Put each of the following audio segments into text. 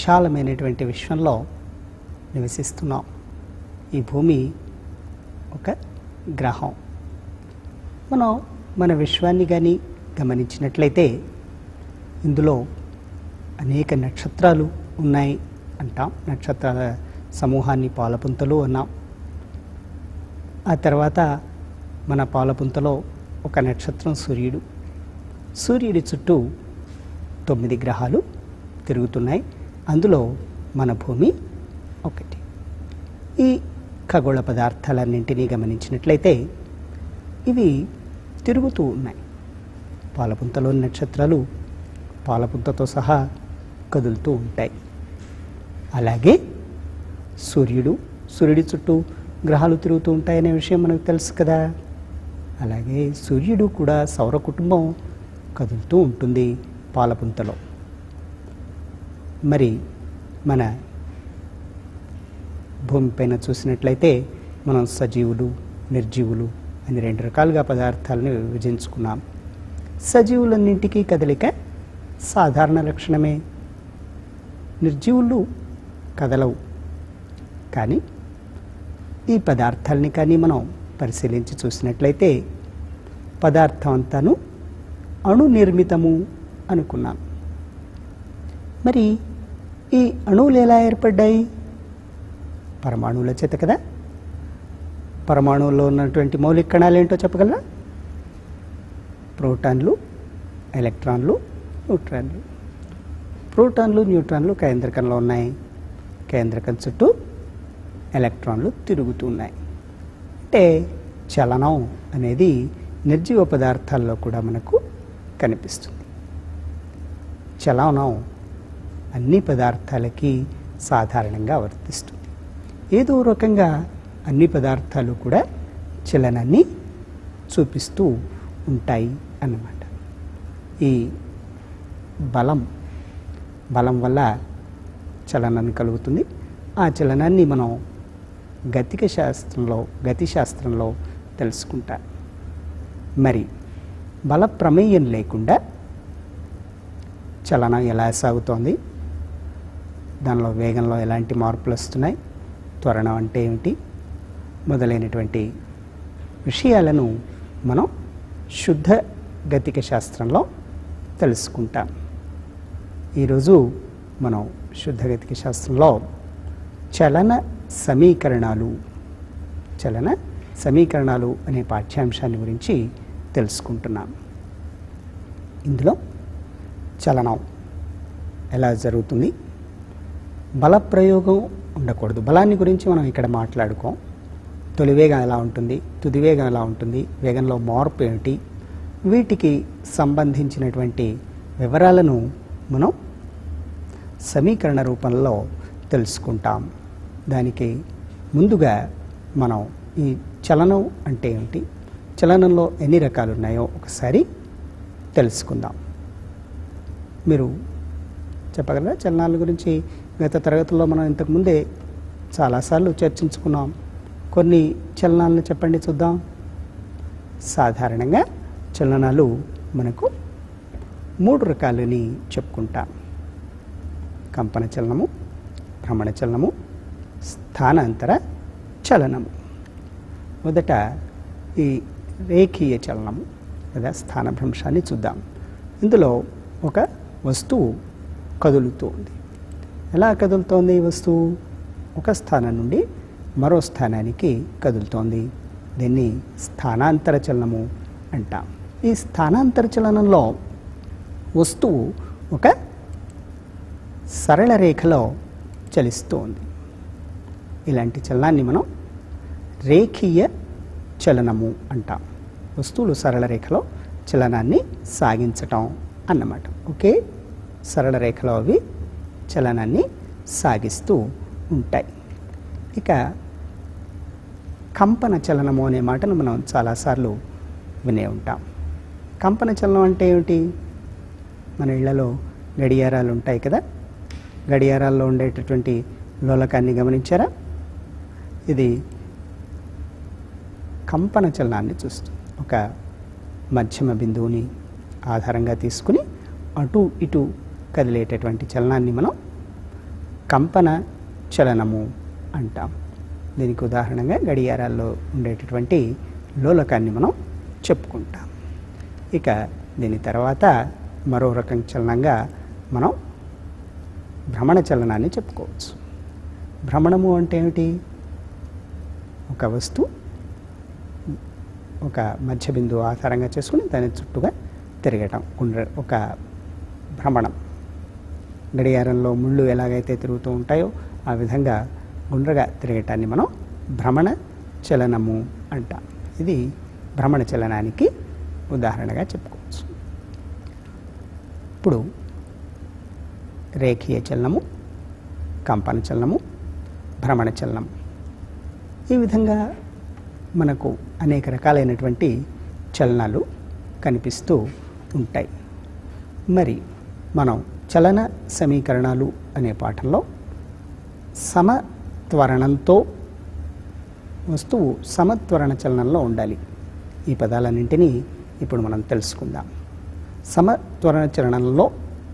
విశాలమైనటువంటి విశ్వంలో నివసిస్తున్నాం ఈ భూమి ఒక గ్రహం మనం మన విశ్వాన్ని కానీ గమనించినట్లయితే ఇందులో అనేక నక్షత్రాలు ఉన్నాయి అంటాం నక్షత్రాల సమూహాన్ని పాలపుంతలు అన్నాం ఆ తర్వాత మన పాలపుంతలో ఒక నక్షత్రం సూర్యుడు సూర్యుడి చుట్టూ తొమ్మిది గ్రహాలు తిరుగుతున్నాయి అందులో మన భూమి ఒకటి ఈ ఖగోళ పదార్థాలన్నింటినీ గమనించినట్లయితే ఇవి తిరుగుతూ ఉన్నాయి పాలపుంతలోని నక్షత్రాలు పాలపుంతతో సహా కదులుతూ ఉంటాయి అలాగే సూర్యుడు సూర్యుడి చుట్టూ గ్రహాలు తిరుగుతూ ఉంటాయనే విషయం మనకు తెలుసు కదా అలాగే సూర్యుడు కూడా సౌర కుటుంబం కదులుతూ ఉంటుంది పాలపుంతలో మరి మన భూమిపైన చూసినట్లయితే మనం సజీవులు నిర్జీవులు అని రెండు రకాలుగా పదార్థాలను విభజించుకున్నాం సజీవులన్నింటికీ కదలిక సాధారణ లక్షణమే నిర్జీవులు కదలవు కానీ ఈ పదార్థాలని కానీ మనం పరిశీలించి చూసినట్లయితే పదార్థం అంతాను అణు నిర్మితము అనుకున్నాం మరి ఈ అణువులు ఎలా ఏర్పడ్డాయి పరమాణువుల చేత కదా పరమాణువులో ఉన్నటువంటి మౌలిక కణాలు ఏంటో చెప్పగలరా ప్రోటాన్లు ఎలక్ట్రాన్లు న్యూట్రాన్లు ప్రోటాన్లు న్యూట్రాన్లు కేంద్రకంలో ఉన్నాయి కేంద్రకం చుట్టూ ఎలక్ట్రాన్లు తిరుగుతూ ఉన్నాయి అంటే చలనం అనేది నిర్జీవ పదార్థాల్లో కూడా మనకు కనిపిస్తుంది చలనం అన్ని పదార్థాలకి సాధారణంగా వర్తిస్తుంది ఏదో రకంగా అన్ని పదార్థాలు కూడా చలనాన్ని చూపిస్తూ ఉంటాయి అన్నమాట ఈ బలం బలం వల్ల చలనం కలుగుతుంది ఆ చలనాన్ని మనం గతిక శాస్త్రంలో గతి శాస్త్రంలో తెలుసుకుంటాం మరి బల ప్రమేయం లేకుండా చలనం ఎలా సాగుతోంది దానిలో వేగంలో ఎలాంటి మార్పులు వస్తున్నాయి త్వరణం అంటే ఏమిటి మొదలైనటువంటి విషయాలను మనం శుద్ధ గతిక శాస్త్రంలో తెలుసుకుంటాం ఈరోజు మనం శుద్ధ గతిక శాస్త్రంలో చలన సమీకరణాలు చలన సమీకరణాలు అనే పాఠ్యాంశాన్ని గురించి తెలుసుకుంటున్నాం ఇందులో చలనం ఎలా జరుగుతుంది బల ప్రయోగం ఉండకూడదు బలాన్ని గురించి మనం ఇక్కడ మాట్లాడుకోం తొలి వేగం ఎలా ఉంటుంది తుది వేగం ఎలా ఉంటుంది వేగంలో మార్పు ఏమిటి వీటికి సంబంధించినటువంటి వివరాలను మనం సమీకరణ రూపంలో తెలుసుకుంటాం దానికి ముందుగా మనం ఈ చలనం అంటే ఏమిటి చలనంలో ఎన్ని రకాలు ఉన్నాయో ఒకసారి తెలుసుకుందాం మీరు చెప్పగలరా చలనాల గురించి గత తరగతుల్లో మనం ఇంతకుముందే చాలాసార్లు చర్చించుకున్నాం కొన్ని చలనాలను చెప్పండి చూద్దాం సాధారణంగా చలనాలు మనకు మూడు రకాలని చెప్పుకుంటాం కంపన చలనము భ్రమణ చలనము స్థానాంతర చలనము మొదట ఈ రేఖీయ చలనము లేదా స్థానభ్రంశాన్ని చూద్దాం ఇందులో ఒక వస్తువు కదులుతూ ఉంది ఎలా కదులుతోంది ఈ వస్తువు ఒక స్థానం నుండి మరో స్థానానికి కదులుతోంది దీన్ని స్థానాంతర చలనము అంటాం ఈ స్థానాంతర చలనంలో వస్తువు ఒక సరళ రేఖలో చలిస్తూ ఉంది ఇలాంటి చలనాన్ని మనం రేఖీయ చలనము అంటాం వస్తువులు సరళ రేఖలో చలనాన్ని సాగించటం అన్నమాట ఓకే సరళ రేఖలో అవి చలనాన్ని సాగిస్తూ ఉంటాయి ఇక కంపన చలనము అనే మాటను మనం చాలాసార్లు వినే ఉంటాం కంపన చలనం అంటే ఏమిటి మన ఇళ్లలో గడియారాలు ఉంటాయి కదా గడియారాల్లో ఉండేటటువంటి లోలకాన్ని గమనించారా ఇది కంపన చలనాన్ని చూస్తుంది ఒక మధ్యమ బిందువుని ఆధారంగా తీసుకుని అటు ఇటు కదిలేటటువంటి చలనాన్ని మనం కంపన చలనము అంటాం దీనికి ఉదాహరణగా గడియారాల్లో ఉండేటటువంటి లోలకాన్ని మనం చెప్పుకుంటాం ఇక దీని తర్వాత మరో రకం చలనంగా మనం భ్రమణ చలనాన్ని చెప్పుకోవచ్చు భ్రమణము అంటే ఏమిటి ఒక వస్తువు ఒక మధ్య బిందువు ఆధారంగా చేసుకుని దాని చుట్టూగా తిరగటం గుండ్ర ఒక భ్రమణం గడియారంలో ముళ్ళు ఎలాగైతే తిరుగుతూ ఉంటాయో ఆ విధంగా గుండ్రగా తిరగటాన్ని మనం భ్రమణ చలనము అంటాం ఇది భ్రమణ చలనానికి ఉదాహరణగా చెప్పుకోవచ్చు ఇప్పుడు రేఖీయ చలనము కంపన చలనము భ్రమణ చలనం ఈ విధంగా మనకు అనేక రకాలైనటువంటి చలనాలు కనిపిస్తూ ఉంటాయి మరి మనం చలన సమీకరణాలు అనే పాఠంలో సమత్వరణంతో వస్తువు సమత్వరణ చలనంలో ఉండాలి ఈ పదాలన్నింటినీ ఇప్పుడు మనం తెలుసుకుందాం సమత్వరణ చలనంలో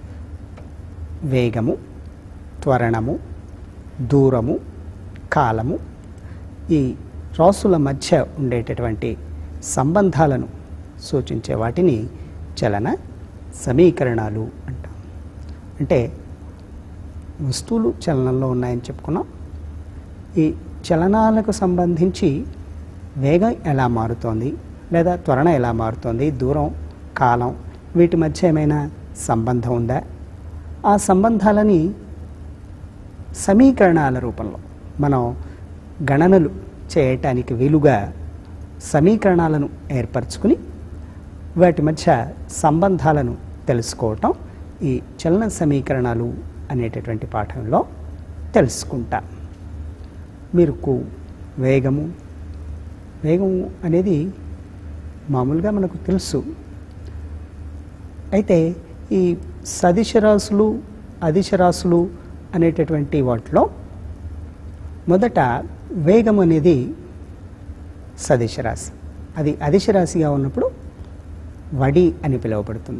వేగము త్వరణము దూరము కాలము ఈ రాసుల మధ్య ఉండేటటువంటి సంబంధాలను సూచించే వాటిని చలన సమీకరణాలు అంటాం అంటే వస్తువులు చలనంలో ఉన్నాయని చెప్పుకున్నాం ఈ చలనాలకు సంబంధించి వేగం ఎలా మారుతోంది లేదా త్వరణ ఎలా మారుతోంది దూరం కాలం వీటి మధ్య ఏమైనా సంబంధం ఉందా ఆ సంబంధాలని సమీకరణాల రూపంలో మనం గణనలు చేయటానికి వీలుగా సమీకరణాలను ఏర్పరచుకుని వాటి మధ్య సంబంధాలను తెలుసుకోవటం ఈ చలన సమీకరణాలు అనేటటువంటి పాఠంలో తెలుసుకుంటాం మీకు వేగము వేగము అనేది మామూలుగా మనకు తెలుసు అయితే ఈ సదిశరాశులు అదిశరాశులు అనేటటువంటి వాటిలో మొదట వేగం అనేది సదిశరాశి అది అదిశరాశిగా ఉన్నప్పుడు వడి అని పిలువబడుతుంది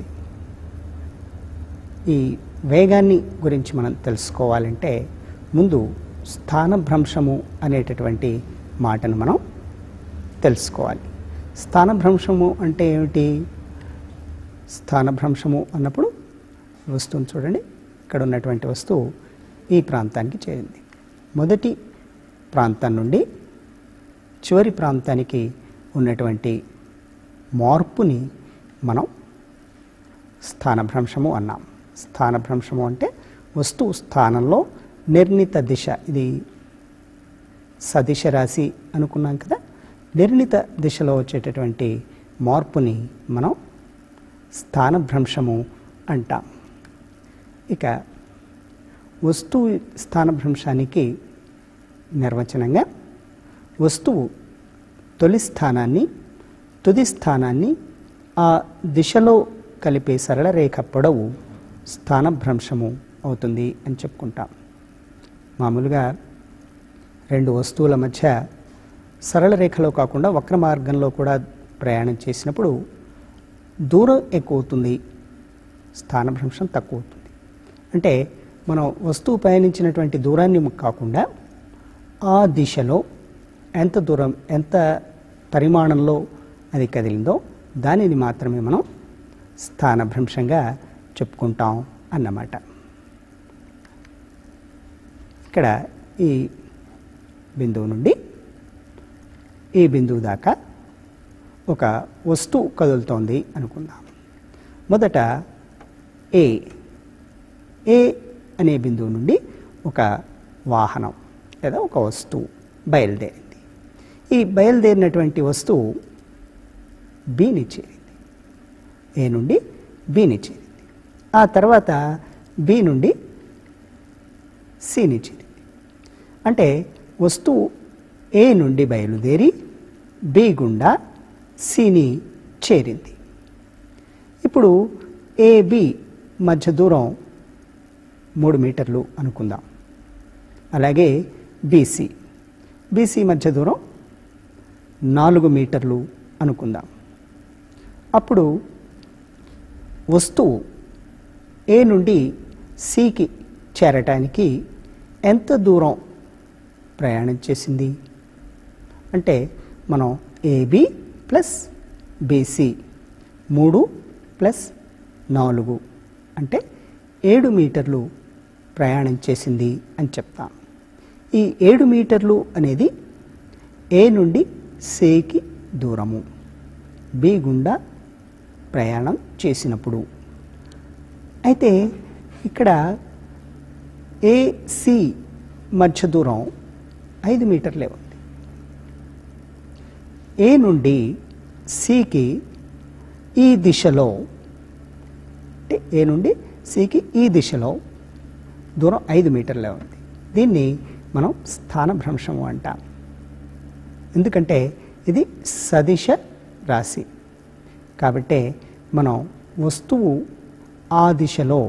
ఈ వేగాన్ని గురించి మనం తెలుసుకోవాలంటే ముందు స్థానభ్రంశము అనేటటువంటి మాటను మనం తెలుసుకోవాలి స్థానభ్రంశము అంటే ఏమిటి స్థానభ్రంశము అన్నప్పుడు వస్తువును చూడండి ఇక్కడ ఉన్నటువంటి వస్తువు ఈ ప్రాంతానికి చేరింది మొదటి ప్రాంతం నుండి చివరి ప్రాంతానికి ఉన్నటువంటి మార్పుని మనం స్థానభ్రంశము అన్నాం స్థానభ్రంశము అంటే వస్తువు స్థానంలో నిర్ణీత దిశ ఇది సదిశ రాశి అనుకున్నాం కదా నిర్ణీత దిశలో వచ్చేటటువంటి మార్పుని మనం స్థానభ్రంశము అంటాం ఇక వస్తువు స్థానభ్రంశానికి నిర్వచనంగా వస్తువు తొలి స్థానాన్ని తుది స్థానాన్ని ఆ దిశలో కలిపే సరళ రేఖ పొడవు స్థానభ్రంశము అవుతుంది అని చెప్పుకుంటాం మామూలుగా రెండు వస్తువుల మధ్య సరళ రేఖలో కాకుండా వక్ర మార్గంలో కూడా ప్రయాణం చేసినప్పుడు దూరం ఎక్కువ అవుతుంది స్థానభ్రంశం తక్కువ అవుతుంది అంటే మనం వస్తువు పయనించినటువంటి దూరాన్ని కాకుండా ఆ దిశలో ఎంత దూరం ఎంత పరిమాణంలో అది కదిలిందో దానిని మాత్రమే మనం స్థానభ్రంశంగా చెప్పుకుంటాం అన్నమాట ఇక్కడ ఈ బిందువు నుండి ఈ బిందువు దాకా ఒక వస్తువు కదులుతోంది అనుకుందాం మొదట ఏ ఏ అనే బిందువు నుండి ఒక వాహనం లేదా ఒక వస్తువు బయలుదేరింది ఈ బయలుదేరినటువంటి వస్తువు బిని చేరింది ఏ నుండి బిని చేరింది ఆ తర్వాత బి నుండి సిని చేరింది అంటే వస్తువు ఏ నుండి బయలుదేరి బి గుండా సిని చేరింది ఇప్పుడు ఏబి మధ్య దూరం మూడు మీటర్లు అనుకుందాం అలాగే బీసీ బీసీ మధ్య దూరం నాలుగు మీటర్లు అనుకుందాం అప్పుడు వస్తువు ఏ నుండి సికి చేరటానికి ఎంత దూరం ప్రయాణం చేసింది అంటే మనం ఏబి ప్లస్ బీసీ మూడు ప్లస్ నాలుగు అంటే ఏడు మీటర్లు ప్రయాణం చేసింది అని చెప్తాం ఈ ఏడు మీటర్లు అనేది ఏ నుండి సేకి దూరము బి గుండా ప్రయాణం చేసినప్పుడు అయితే ఇక్కడ ఏసి మధ్య దూరం ఐదు మీటర్లే ఉంది ఏ నుండి సికి ఈ దిశలో అంటే ఏ నుండి సికి ఈ దిశలో దూరం ఐదు మీటర్లే ఉంది దీన్ని మనం స్థానభ్రంశము అంటాం ఎందుకంటే ఇది సదిశ రాశి కాబట్టే మనం వస్తువు ఆ దిశలో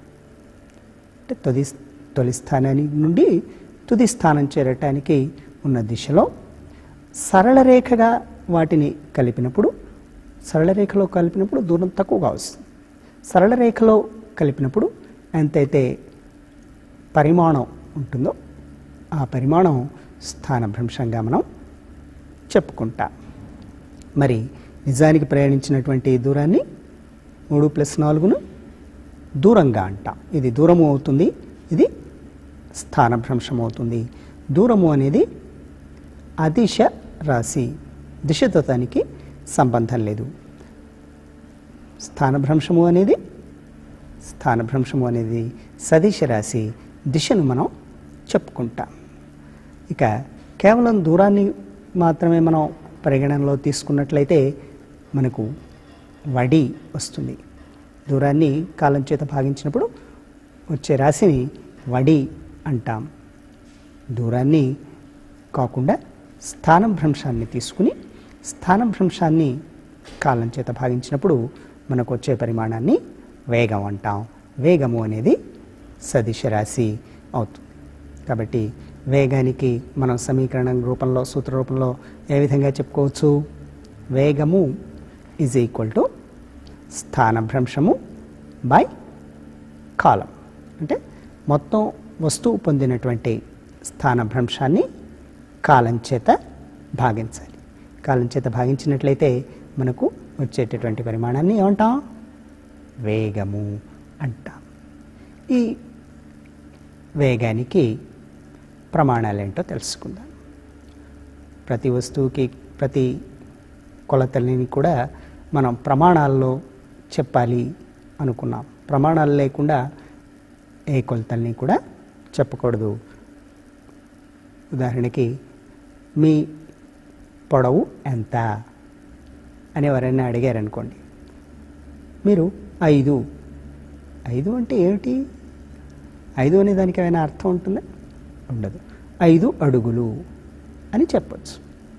అంటే తొలి తొలి స్థానానికి నుండి తుది స్థానం చేరటానికి ఉన్న దిశలో సరళ రేఖగా వాటిని కలిపినప్పుడు సరళ రేఖలో కలిపినప్పుడు దూరం తక్కువగా వస్తుంది సరళ రేఖలో కలిపినప్పుడు ఎంతైతే పరిమాణం ఉంటుందో ఆ పరిమాణం స్థానభ్రంశంగా మనం చెప్పుకుంటాం మరి నిజానికి ప్రయాణించినటువంటి దూరాన్ని మూడు ప్లస్ నాలుగును దూరంగా అంటాం ఇది దూరము అవుతుంది ఇది స్థానభ్రంశం అవుతుంది దూరము అనేది అదిశ రాశి దిశతో దానికి సంబంధం లేదు స్థానభ్రంశము అనేది స్థానభ్రంశము అనేది సదిశ రాశి దిశను మనం చెప్పుకుంటాం ఇక కేవలం దూరాన్ని మాత్రమే మనం పరిగణనలో తీసుకున్నట్లయితే మనకు వడి వస్తుంది దూరాన్ని కాలం చేత భాగించినప్పుడు వచ్చే రాశిని వడి అంటాం దూరాన్ని కాకుండా స్థానం భ్రంశాన్ని తీసుకుని స్థానం భ్రంశాన్ని కాలం చేత భాగించినప్పుడు మనకు వచ్చే పరిమాణాన్ని వేగం అంటాం వేగము అనేది సదిశ రాశి అవుతుంది కాబట్టి వేగానికి మనం సమీకరణం రూపంలో సూత్ర రూపంలో ఏ విధంగా చెప్పుకోవచ్చు వేగము ఈజ్ ఈక్వల్ టు స్థానభ్రంశము బై కాలం అంటే మొత్తం వస్తువు పొందినటువంటి స్థానభ్రంశాన్ని కాలం చేత భాగించాలి కాలం చేత భాగించినట్లయితే మనకు వచ్చేటటువంటి పరిమాణాన్ని ఏమంటాం వేగము అంటాం ఈ వేగానికి ప్రమాణాలేంటో తెలుసుకుందాం ప్రతి వస్తువుకి ప్రతి కొలతల్ని కూడా మనం ప్రమాణాల్లో చెప్పాలి అనుకున్నాం ప్రమాణాలు లేకుండా ఏ కొలతల్ని కూడా చెప్పకూడదు ఉదాహరణకి మీ పొడవు ఎంత అని ఎవరైనా అడిగారనుకోండి మీరు ఐదు ఐదు అంటే ఏమిటి ఐదు అనే దానికి ఏమైనా అర్థం ఉంటుందా ఉండదు ఐదు అడుగులు అని చెప్పచ్చు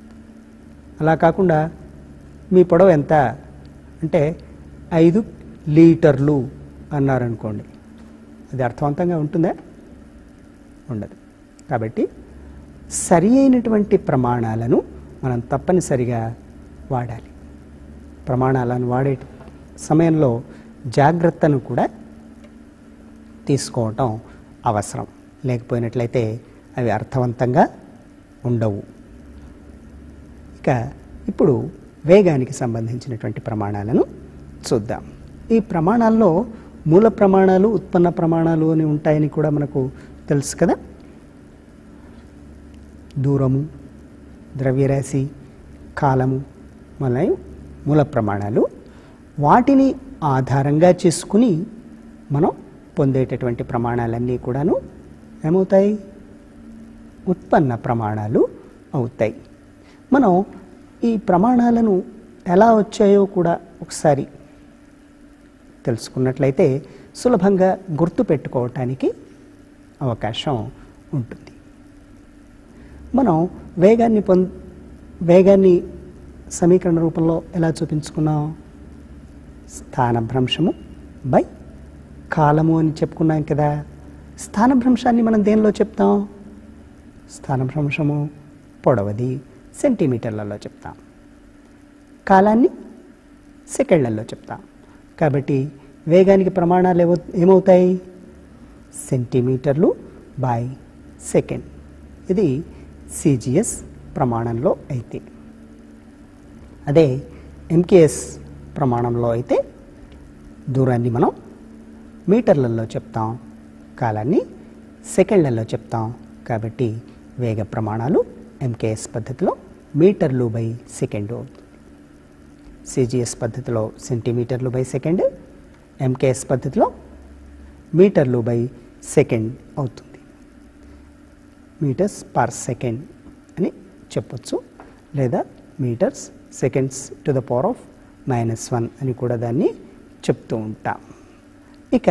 అలా కాకుండా మీ పొడవు ఎంత అంటే ఐదు లీటర్లు అన్నారనుకోండి అది అర్థవంతంగా ఉంటుందా ఉండదు కాబట్టి సరి అయినటువంటి ప్రమాణాలను మనం తప్పనిసరిగా వాడాలి ప్రమాణాలను వాడే సమయంలో జాగ్రత్తను కూడా తీసుకోవటం అవసరం లేకపోయినట్లయితే అవి అర్థవంతంగా ఉండవు ఇక ఇప్పుడు వేగానికి సంబంధించినటువంటి ప్రమాణాలను చూద్దాం ఈ ప్రమాణాల్లో మూల ప్రమాణాలు ఉత్పన్న ప్రమాణాలు అని ఉంటాయని కూడా మనకు తెలుసు కదా దూరము ద్రవ్యరాశి కాలము మొదలైన మూల ప్రమాణాలు వాటిని ఆధారంగా చేసుకుని మనం పొందేటటువంటి ప్రమాణాలన్నీ కూడాను ఏమవుతాయి ఉత్పన్న ప్రమాణాలు అవుతాయి మనం ఈ ప్రమాణాలను ఎలా వచ్చాయో కూడా ఒకసారి తెలుసుకున్నట్లయితే సులభంగా గుర్తు పెట్టుకోవటానికి అవకాశం ఉంటుంది మనం వేగాన్ని పొంద వేగాన్ని సమీకరణ రూపంలో ఎలా చూపించుకున్నాం స్థానభ్రంశము బై కాలము అని చెప్పుకున్నాం కదా స్థానభ్రంశాన్ని మనం దేనిలో చెప్తాం స్థానభ్రంశము పొడవది సెంటీమీటర్లలో చెప్తాం కాలాన్ని సెకండ్లలో చెప్తాం కాబట్టి వేగానికి ప్రమాణాలు ఏమో ఏమవుతాయి సెంటీమీటర్లు బై సెకండ్ ఇది సిజిఎస్ ప్రమాణంలో అయితే అదే ఎంకేఎస్ ప్రమాణంలో అయితే దూరాన్ని మనం మీటర్లలో చెప్తాం కాలాన్ని సెకండ్లలో చెప్తాం కాబట్టి వేగ ప్రమాణాలు ఎంకేఎస్ పద్ధతిలో మీటర్లు బై సెకండ్ అవుతుంది సిజిఎస్ పద్ధతిలో సెంటీమీటర్లు బై సెకండ్ ఎంకేఎస్ పద్ధతిలో మీటర్లు బై సెకండ్ అవుతుంది మీటర్స్ పర్ సెకండ్ అని చెప్పొచ్చు లేదా metres seconds to the power of minus one అని కూడా దాన్ని చెప్తూ ఉంటాం ఇక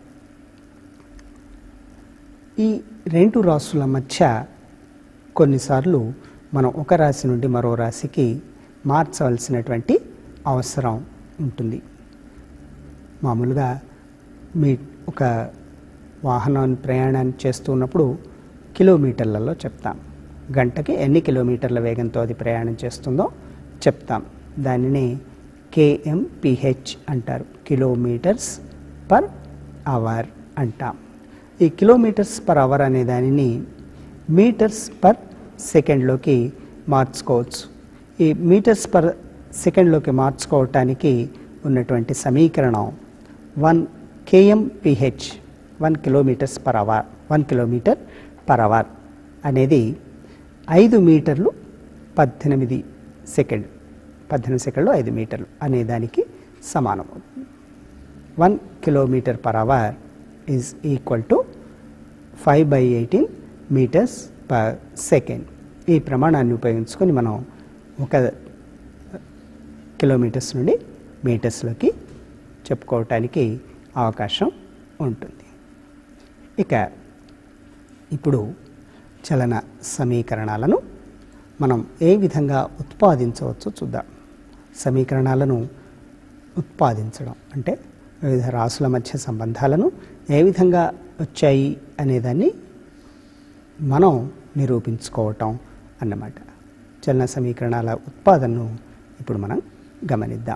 ఈ రెండు రాసుల మధ్య కొన్నిసార్లు మనం ఒక రాశి నుండి మరో రాశికి మార్చవలసినటువంటి అవసరం ఉంటుంది మామూలుగా మీ ఒక వాహనాన్ని ప్రయాణాన్ని చేస్తున్నప్పుడు కిలోమీటర్లలో చెప్తాం గంటకి ఎన్ని కిలోమీటర్ల వేగంతో అది ప్రయాణం చేస్తుందో చెప్తాం దానిని కేఎంపిహెచ్ అంటారు కిలోమీటర్స్ పర్ అవర్ అంటాం ఈ కిలోమీటర్స్ పర్ అవర్ అనే దానిని మీటర్స్ పర్ సెకండ్లోకి మార్చుకోవచ్చు ఈ మీటర్స్ పర్ సెకండ్లోకి మార్చుకోవటానికి ఉన్నటువంటి సమీకరణం one KMPH one kilometres per hour one kilometre per hour అనేది ఐదు మీటర్లు పద్దెనిమిది సెకండ్ పద్దెనిమిది సెకండ్లు ఐదు మీటర్లు అనే దానికి సమానం అవుతుంది one kilometre per hour is equal to five by eighteen metres per second ఈ ప్రమాణాన్ని ఉపయోగించుకొని మనం ఒక కిలోమీటర్స్ నుండి మీటర్స్లోకి చెప్పుకోవటానికి అవకాశం ఉంటుంది ఇక ఇప్పుడు చలన సమీకరణాలను మనం ఏ విధంగా ఉత్పాదించవచ్చో చూద్దాం సమీకరణాలను ఉత్పాదించడం అంటే వివిధ రాసుల మధ్య సంబంధాలను ఏ విధంగా వచ్చాయి అనేదాన్ని మనం నిరూపించుకోవటం అన్నమాట చలన సమీకరణాల ఉత్పాదనను ఇప్పుడు మనం గమనిద్దాం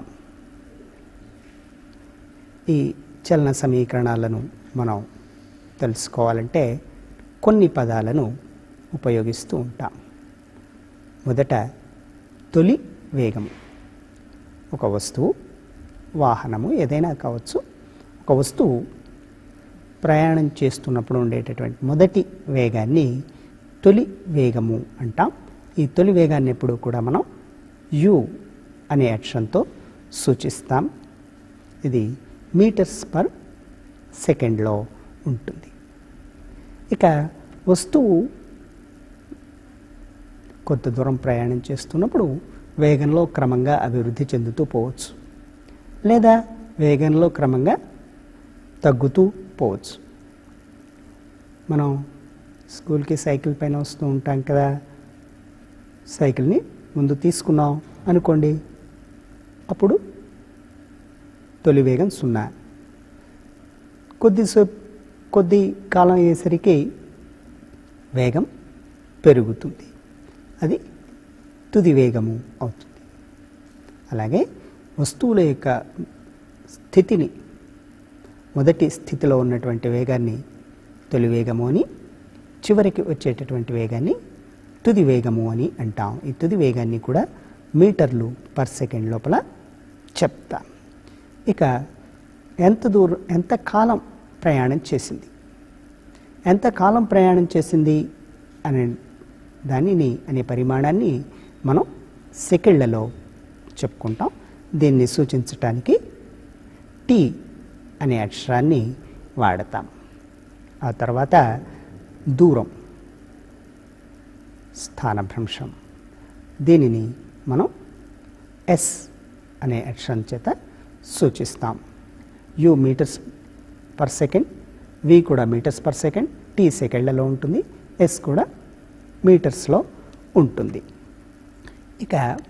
ఈ చలన సమీకరణాలను మనం తెలుసుకోవాలంటే కొన్ని పదాలను ఉపయోగిస్తూ ఉంటాం మొదట తొలి వేగము ఒక వస్తువు వాహనము ఏదైనా కావచ్చు ఒక వస్తువు ప్రయాణం చేస్తున్నప్పుడు ఉండేటటువంటి మొదటి వేగాన్ని తొలి వేగము అంటాం ఈ తొలి వేగాన్ని ఎప్పుడు కూడా మనం యు అనే అక్షరంతో సూచిస్తాం ఇది మీటర్స్ పర్ సెకండ్లో ఉంటుంది ఇక వస్తువు కొంత దూరం ప్రయాణం చేస్తున్నప్పుడు వేగంలో క్రమంగా అభివృద్ధి చెందుతూ పోవచ్చు లేదా వేగంలో క్రమంగా తగ్గుతూ పోవచ్చు మనం స్కూల్కి సైకిల్ పైన వస్తూ ఉంటాం కదా సైకిల్ని ముందు తీసుకున్నాం అనుకోండి అప్పుడు తొలి వేగం సున్నా కొద్దిసేపు కొద్ది కాలం అయ్యేసరికి వేగం పెరుగుతుంది అది తుది వేగము అవుతుంది అలాగే వస్తువుల యొక్క స్థితిని మొదటి స్థితిలో ఉన్నటువంటి వేగాన్ని తొలి వేగము అని చివరికి వచ్చేటటువంటి వేగాన్ని తుది వేగము అని అంటాం ఈ తుది వేగాన్ని కూడా మీటర్లు పర్ సెకండ్ లోపల చెప్తాం ఇక ఎంత దూరం ఎంత కాలం ప్రయాణం చేసింది ఎంత కాలం ప్రయాణం చేసింది అనే దానిని అనే పరిమాణాన్ని మనం సెకండ్లలో చెప్పుకుంటాం దీన్ని సూచించటానికి టీ అనే అక్షరాన్ని వాడతాం ఆ తర్వాత దూరం స్థానభ్రంశం దీనిని మనం ఎస్ అనే అక్షరం చేత సూచిస్తాం U metres per second V కూడా మీటర్స్ పర్ సెకండ్ టీ సెకండ్లలో ఉంటుంది ఎస్ కూడా మీటర్స్లో ఉంటుంది ఇక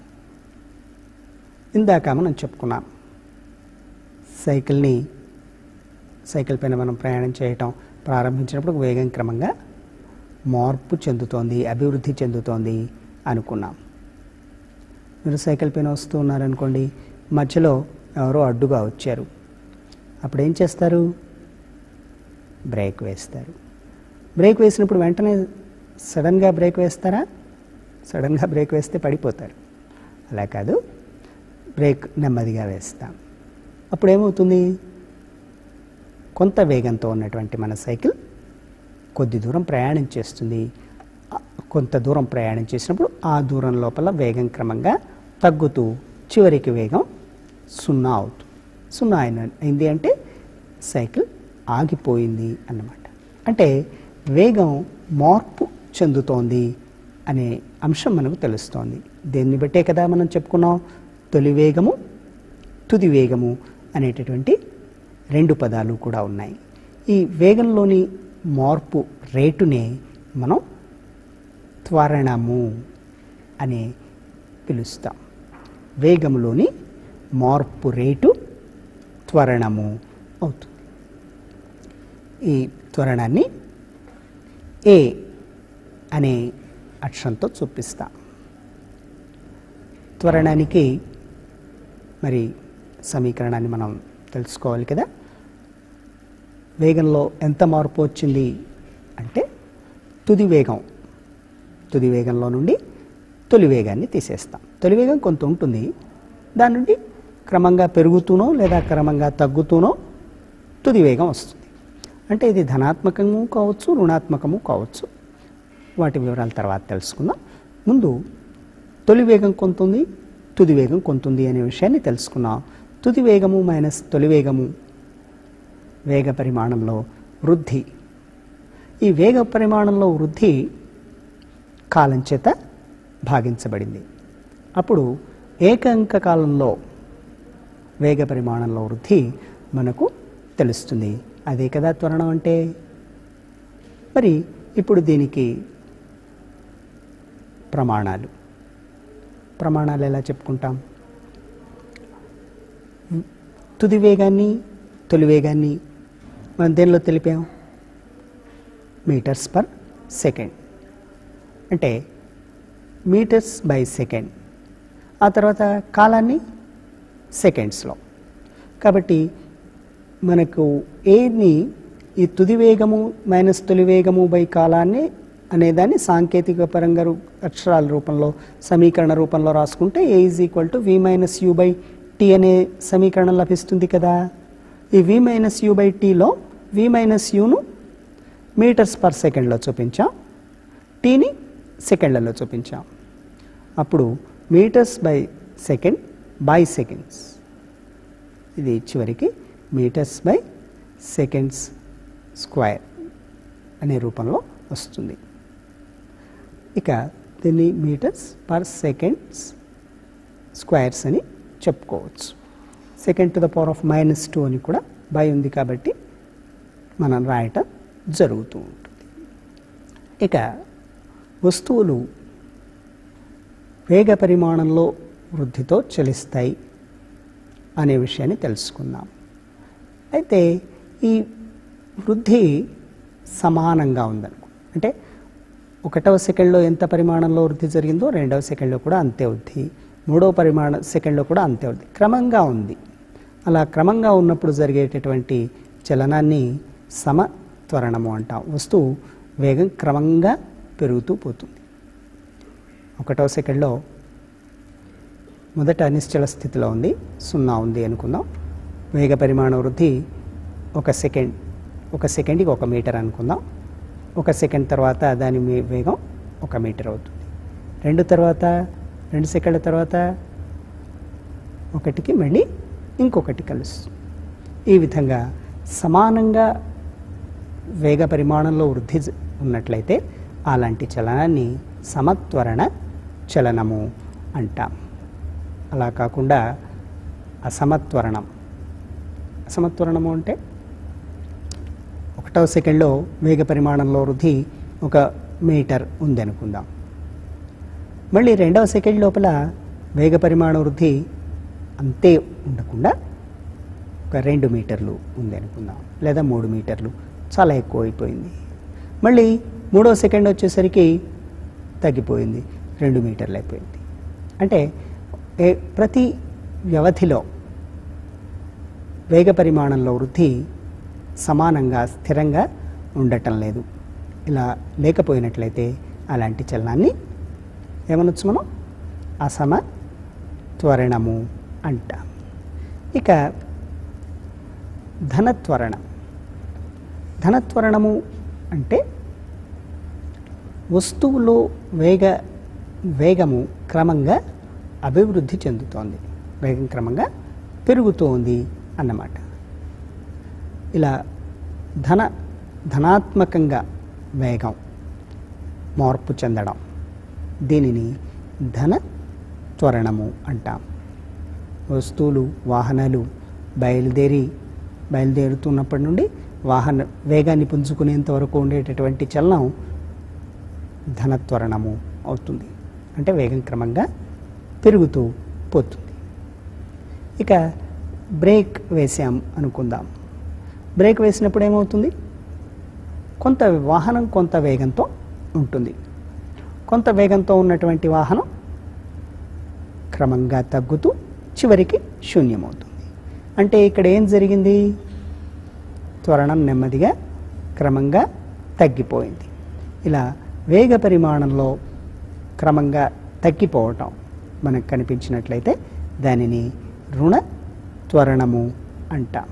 ఇందాక మనం చెప్పుకున్నాం సైకిల్ని సైకిల్ పైన మనం ప్రయాణం చేయటం ప్రారంభించినప్పుడు వేగం క్రమంగా మార్పు చెందుతోంది అభివృద్ధి చెందుతోంది అనుకున్నాం మీరు సైకిల్ పైన వస్తూ ఉన్నారనుకోండి మధ్యలో ఎవరో అడ్డుగా వచ్చారు అప్పుడు ఏం చేస్తారు బ్రేక్ వేస్తారు బ్రేక్ వేసినప్పుడు వెంటనే సడన్గా బ్రేక్ వేస్తారా సడన్గా బ్రేక్ వేస్తే పడిపోతారు అలా కాదు బ్రేక్ నెమ్మదిగా వేస్తాం అప్పుడు ఏమవుతుంది కొంత వేగంతో ఉన్నటువంటి మన సైకిల్ కొద్ది దూరం ప్రయాణం చేస్తుంది ఆ కొంత దూరం ప్రయాణం చేసినప్పుడు ఆ దూరం లోపల వేగం క్రమంగా తగ్గుతూ చివరికి వేగం సున్నా అవుతుంది సున్నా అయిన అయింది అంటే సైకిల్ ఆగిపోయింది అన్నమాట అంటే వేగం మార్పు చెందుతోంది అనే అంశం మనకు తెలుస్తోంది దేన్ని బట్టే కదా మనం చెప్పుకున్నాం తొలి వేగము తుది వేగము అనేటటువంటి రెండు పదాలు కూడా ఉన్నాయి ఈ వేగంలోని మార్పు రేటునే మనం త్వరణము అని పిలుస్తాం వేగంలోని మార్పు రేటు త్వరణము అవుతుంది ఈ త్వరణాన్ని ఏ అనే అక్షరంతో చూపిస్తాం త్వరణానికి మరి సమీకరణాన్ని మనం తెలుసుకోవాలి కదా వేగంలో ఎంత మార్పు వచ్చింది అంటే తుది వేగం తుది వేగంలో నుండి తొలి వేగాన్ని తీసేస్తాం తొలి వేగం కొంత ఉంటుంది దాని నుండి క్రమంగా పెరుగుతూనో లేదా క్రమంగా తగ్గుతూనో తుది వేగం వస్తుంది అంటే ఇది ధనాత్మకము కావచ్చు రుణాత్మకము కావచ్చు వాటి వివరాల తర్వాత తెలుసుకుందాం ముందు తొలి వేగం కొంత ఉంది తుది వేగం కొంత ఉంది అనే విషయాన్ని తెలుసుకున్నాం తుది వేగము మైనస్ తొలి వేగము వేగ పరిమాణంలో వృద్ధి ఈ వేగ పరిమాణంలో వృద్ధి కాలం చేత భాగించబడింది అప్పుడు ఏకాంక కాలంలో వేగ పరిమాణంలో వృద్ధి మనకు తెలుస్తుంది అదే కదా త్వరణం అంటే మరి ఇప్పుడు దీనికి ప్రమాణాలు ప్రమాణాలు ఎలా చెప్పుకుంటాం తుది వేగాన్ని తొలి వేగాన్ని మనం దేనిలో తెలిపాం మీటర్స్ పర్ సెకండ్ అంటే మీటర్స్ బై సెకండ్ ఆ తర్వాత కాలాన్ని సెకండ్స్లో కాబట్టి మనకు ఏని ఈ తుది వేగము మైనస్ తొలి వేగము బై కాలాన్ని అనేదాన్ని సాంకేతిక పరంగా రూ- అక్షరాల రూపంలో సమీకరణ రూపంలో రాసుకుంటే A is equal to V minus U by tea అనే సమీకరణం లభిస్తుంది కదా ఈ వి మైనస్ యూ బై టీలో వి మైనస్ యూను మీటర్స్ పర్ సెకండ్లో చూపించాం టీని సెకండ్లలో చూపించాం అప్పుడు metres by second by seconds ఇది చివరికి మీటర్స్ బై సెకండ్స్ స్క్వేర్ అనే రూపంలో వస్తుంది ఇక దీన్ని మీటర్స్ పర్ సెకండ్స్ స్క్వేర్స్ అని చెప్పుకోవచ్చు second to the power of minus two అని కూడా బై ఉంది కాబట్టి మనం రాయటం జరుగుతూ ఉంటుంది ఇక వస్తువులు వేగ పరిమాణంలో వృద్ధితో చలిస్తాయి అనే విషయాన్ని తెలుసుకుందాం అయితే ఈ వృద్ధి సమానంగా ఉందనుకో అంటే ఒకటవ సెకండ్లో ఎంత పరిమాణంలో వృద్ధి జరిగిందో రెండవ సెకండ్లో కూడా అంతే వృద్ధి మూడవ పరిమాణ సెకండ్లో కూడా అంతే వృద్ధి క్రమంగా ఉంది అలా క్రమంగా ఉన్నప్పుడు జరిగేటటువంటి చలనాన్ని సమత్వరణము అంటాం వస్తువు వేగం క్రమంగా పెరుగుతూ పోతుంది ఒకటవ సెకండ్లో మొదట అనిశ్చల స్థితిలో ఉంది సున్నా ఉంది అనుకుందాం వేగ పరిమాణ వృద్ధి ఒక సెకండ్ ఒక సెకండ్కి ఒక మీటర్ అనుకుందాం ఒక సెకండ్ తర్వాత దాని మీ- వేగం ఒక మీటర్ అవుతుంది రెండు తర్వాత రెండు సెకండ్ల తర్వాత ఒకటికి మళ్ళీ ఇంకొకటి కలుస్తుంది ఈ విధంగా సమానంగా వేగ పరిమాణంలో వృద్ధి జ- ఉన్నట్లయితే అలాంటి చలనాన్ని సమత్వరణ చలనము అంటాం అలా కాకుండా అసమత్వరణం అసమత్వరణము అంటే ఒకటవ సెకండ్లో వేగ పరిమాణంలో వృద్ధి ఒక మీటర్ ఉంది అనుకుందాం మళ్ళీ రెండవ సెకండ్ లోపల వేగ పరిమాణ వృద్ధి అంతే ఉండకుండా ఒక రెండు మీటర్లు ఉంది అనుకుందాం లేదా మూడు మీటర్లు చాలా ఎక్కువ అయిపోయింది మళ్ళీ మూడవ సెకండ్ వచ్చేసరికి తగ్గిపోయింది రెండు మీటర్లు అయిపోయింది అంటే ఏ- ప్రతి వ్యవధిలో వేగ పరిమాణంలో వృద్ధి సమానంగా స్థిరంగా ఉండటం లేదు ఇలా లేకపోయినట్లయితే అలాంటి చలనాన్ని ఏమనొచ్చు మనం అసమ త్వరణము అంటాం ఇక ధనత్వరణం ధనత్వరణము అంటే వస్తువులో వేగ వేగము క్రమంగా అభివృద్ధి చెందుతోంది వేగం క్రమంగా పెరుగుతోంది అన్నమాట ఇలా ధన ధనాత్మకంగా వేగం మార్పు చెందడం దీనిని ధన త్వరణము అంటాం వస్తువులు వాహనాలు బయలుదేరి బయలుదేరుతున్నప్పటి నుండి వాహన వేగాన్ని పుంజుకునేంత వరకు ఉండేటటువంటి చలనం ధనత్వరణము అవుతుంది అంటే వేగం క్రమంగా పెరుగుతూ పోతుంది ఇక బ్రేక్ వేసాం అనుకుందాం బ్రేక్ వేసినప్పుడు ఏమవుతుంది కొంత వాహనం కొంత వేగంతో ఉంటుంది కొంత వేగంతో ఉన్నటువంటి వాహనం క్రమంగా తగ్గుతూ చివరికి శూన్యమవుతుంది అంటే ఇక్కడ ఏం జరిగింది త్వరణం నెమ్మదిగా క్రమంగా తగ్గిపోయింది ఇలా వేగ పరిమాణంలో క్రమంగా తగ్గిపోవటం మనకు కనిపించినట్లయితే దానిని రుణ త్వరణము అంటాం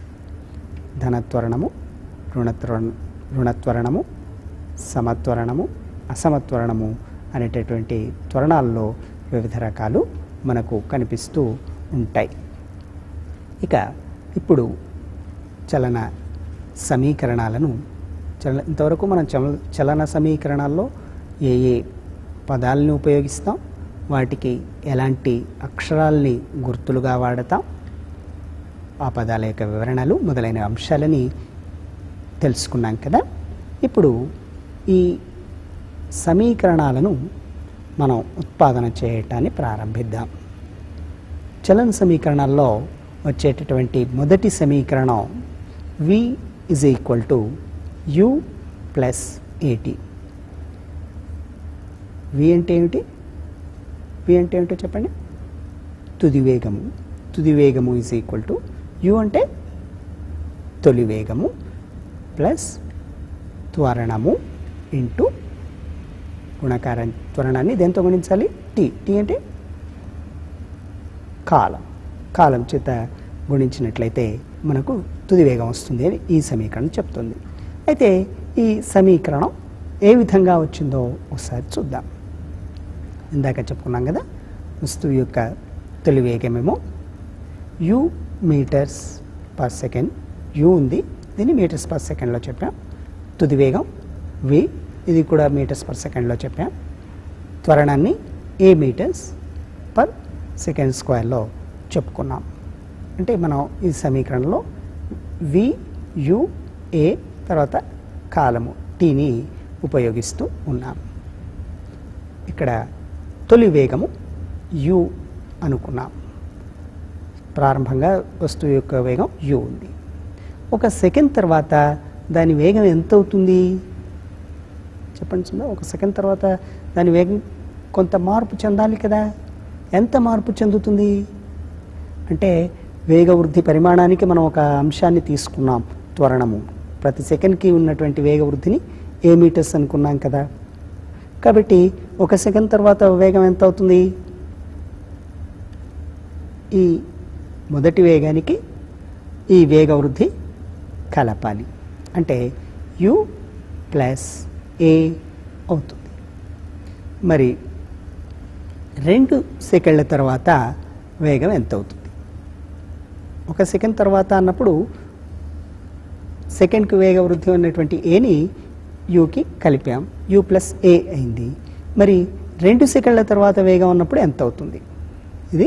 ధనత్వరణము రుణత్వర రుణత్వరణము సమత్వరణము అసమత్వరణము అనేటటువంటి త్వరణాల్లో వివిధ రకాలు మనకు కనిపిస్తూ ఉంటాయి ఇక ఇప్పుడు చలన సమీకరణాలను చల ఇంతవరకు మనం చల చలన సమీకరణాల్లో ఏ ఏ పదాలని ఉపయోగిస్తాం వాటికి ఎలాంటి అక్షరాల్ని గుర్తులుగా వాడతాం ఆ పదాల యొక్క వివరణలు మొదలైన అంశాలని తెలుసుకున్నాం కదా ఇప్పుడు ఈ సమీకరణాలను మనం ఉత్పాదన చేయటాన్ని ప్రారంభిద్దాం చలన సమీకరణాల్లో వచ్చేటటువంటి మొదటి సమీకరణం V is equal to U plus AT V అంటే ఏమిటి వి అంటే ఏమిటో చెప్పండి తుది వేగము తుది వేగము ఈజ్ ఈక్వల్ టు యు అంటే తొలి వేగము ప్లస్ త్వరణము ఇంటూ గుణకారం త్వరణాన్ని దేంతో గుణించాలి టీ టీ అంటే కాలం కాలం చేత గుణించినట్లయితే మనకు తుది వేగం వస్తుంది అని ఈ సమీకరణం చెప్తుంది అయితే ఈ సమీకరణం ఏ విధంగా వచ్చిందో ఒకసారి చూద్దాం ఇందాక చెప్పుకున్నాం కదా వస్తువు యొక్క తొలి వేగమేమో U metres per second U ఉంది దీన్ని మీటర్స్ పర్ సెకండ్లో చెప్పాం తుది వేగం వి ఇది కూడా మీటర్స్ పర్ సెకండ్లో చెప్పాం త్వరణాన్ని ఏ మీటర్స్ పర్ సెకండ్ స్క్వేర్లో చెప్పుకున్నాం అంటే మనం ఈ సమీకరణలో వి యు ఏ తర్వాత కాలము టీని ఉపయోగిస్తూ ఉన్నాం ఇక్కడ తొలి వేగము యు అనుకున్నాం ప్రారంభంగా వస్తువు యొక్క వేగం యు ఉంది ఒక సెకండ్ తర్వాత దాని వేగం ఎంత అవుతుంది చెప్పండి సుందా ఒక సెకండ్ తర్వాత దాని వేగం కొంత మార్పు చెందాలి కదా ఎంత మార్పు చెందుతుంది అంటే వేగ వృద్ధి పరిమాణానికి మనం ఒక అంశాన్ని తీసుకున్నాం త్వరణము ప్రతి సెకండ్కి ఉన్నటువంటి వేగ వృద్ధిని ఏ మీటర్స్ అనుకున్నాం కదా కాబట్టి ఒక సెకండ్ తర్వాత వేగం ఎంత అవుతుంది ఈ మొదటి వేగానికి ఈ వేగ వృద్ధి కలపాలి అంటే యు ప్లస్ ఏ అవుతుంది మరి రెండు సెకండ్ల తర్వాత వేగం ఎంత అవుతుంది ఒక సెకండ్ తర్వాత అన్నప్పుడు సెకండ్కి వేగ వృద్ధి ఉన్నటువంటి ఏని యూకి కలిపాం యూ ప్లస్ ఏ అయింది మరి రెండు సెకండ్ల తర్వాత వేగం ఉన్నప్పుడు ఎంత అవుతుంది ఇది